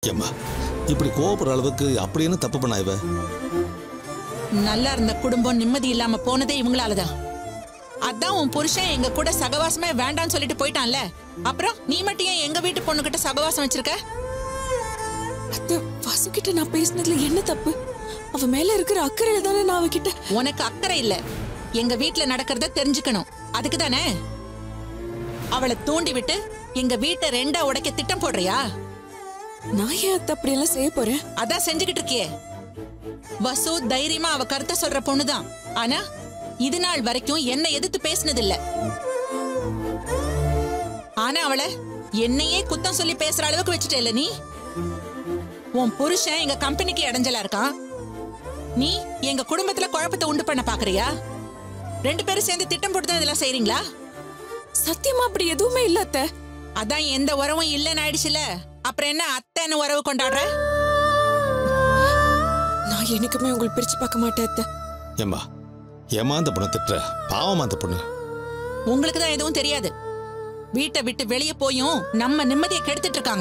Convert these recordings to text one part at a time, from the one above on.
ஏம்மா இப்படி கோவப்படுற அளவுக்கு அப்படி என்ன தப்பு பண்ணா இவ நல்லா இருந்த குடும்பம் நிம்மதி இல்லாம போனதே இவங்களாலதான் அதான் உன் புருஷன் எங்க கூட சகவாசமே வேண்டாம்னு சொல்லிட்டு போயிட்டான்ல அப்புறம் நீ மட்டும் ஏன் எங்க வீட்டு பொண்ணுகிட்ட சகவாசம் வச்சிருக்க அத்தை வாசு கிட்ட நான் பேசினதுல என்ன தப்பு அவ மேல இருக்கிற அக்கறையில தானே நான் அவகிட்ட உனக்கு அக்கறை இல்ல எங்க வீட்ல நடக்கிறத தெரிஞ்சுக்கணும் அதுக்கு தானே அவளை தூண்டி விட்டு எங்க வீட்டை ரெண்டா உடைக்க திட்டம் போடுறியா நான் ஏன் அத்தை அப்படியெல்லாம் செய்ய போறேன் அதான் செஞ்சுக்கிட்டு இருக்கியே வசு தைரியமா அவ கருத்தை சொல்ற பொண்ணுதான் ஆனா இது நாள் வரைக்கும் என்ன எதிர்த்து பேசினது இல்ல ஆனா அவளை என்னையே குத்தம் சொல்லி பேசுற அளவுக்கு வச்சுட்ட இல்ல நீ உன் புருஷன் எங்க கம்பெனிக்கு இடைஞ்சலா இருக்கான் நீ எங்க குடும்பத்துல குழப்பத்தை உண்டு பண்ண பாக்குறியா ரெண்டு பேரும் சேர்ந்து திட்டம் போட்டு தான் இதெல்லாம் செய்றீங்களா சத்தியமா அப்படி எதுவுமே இல்ல அத்தை அதான் எந்த உறவும் இல்லைன்னு ஆயிடுச்சுல அப்புறம் என்ன அத்தைன்னு உறவு கொண்டாடுற நான் என்னைக்குமே உங்களை பிரிச்சு பார்க்க மாட்டேன் அத்தை ஏம்மா ஏமாந்த பொண்ணை திட்டுற பாவமா அந்த பொண்ணு உங்களுக்கு தான் எதுவும் தெரியாது வீட்டை விட்டு வெளியே போயும் நம்ம நிம்மதியை கெடுத்துட்டு இருக்காங்க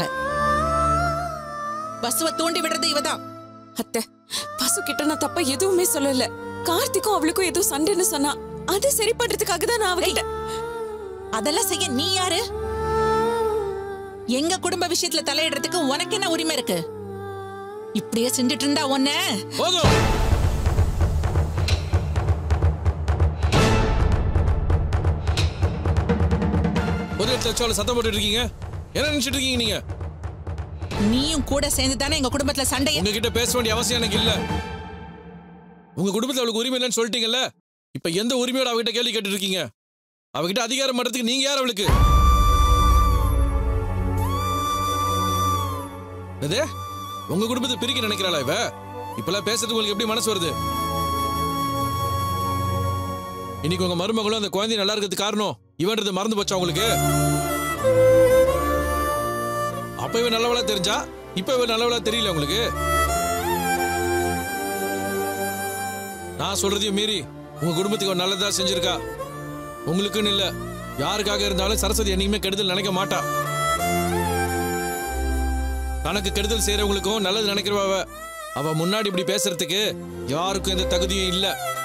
பசுவை தூண்டி விடுறது இவதான் அத்தை வாசு கிட்ட நான் தப்பா எதுவுமே சொல்லல கார்த்திக்கும் அவளுக்கும் ஏதோ சண்டைன்னு சொன்னா அது சரி பண்றதுக்காக தான் நான் அவகிட்ட அதெல்லாம் செய்ய நீ யாரு எங்க குடும்ப விஷயத்துல தலையிடுறதுக்கு உனக்கு என்ன உரிமை இருக்கு இப்படியே செஞ்சுட்டு இருந்தா உன்ன போதும் ஒரு இடத்துல வச்சு சத்தம் போட்டுட்டு இருக்கீங்க என்ன நினைச்சிட்டு இருக்கீங்க நீங்க நீயும் கூட சேர்ந்து தானே எங்க குடும்பத்துல சண்டைய உங்ககிட்ட பேச வேண்டிய அவசியம் எனக்கு இல்ல உங்க குடும்பத்துல அவளுக்கு உரிமை இல்லைன்னு சொல்லிட்டீங்கல்ல இப்ப எந்த உரிமையோட அவகிட்ட கேள்வி கேட்டுட்டு இருக்கீங்க அவகிட்ட அதிகாரம் பண்றதுக்கு நீங்க யார் அவளுக்கு இது உங்க குடும்பத்தை பிரிக்க நினைக்கிறாளா இவ இப்பெல்லாம் பேசுறதுக்கு உங்களுக்கு எப்படி மனசு வருது இன்னைக்கு உங்க மருமகளும் அந்த குழந்தை நல்லா இருக்கிறதுக்கு காரணம் இவன்றது மறந்து போச்சா உங்களுக்கு அப்ப இவன் நல்லவளா தெரிஞ்சா இப்ப இவன் நல்லவளா தெரியல உங்களுக்கு நான் சொல்றதையும் மீறி உங்க குடும்பத்துக்கு ஒரு நல்லதா செஞ்சிருக்கா உங்களுக்குன்னு இல்ல யாருக்காக இருந்தாலும் சரஸ்வதி என்னைக்குமே கெடுதல் நினைக்க மாட்டா தனக்கு கெடுதல் செய்யறவங்களுக்கும் நல்லது நினைக்கிறவ அவ. அவ முன்னாடி இப்படி பேசுறதுக்கு யாருக்கும் எந்த தகுதியும் இல்ல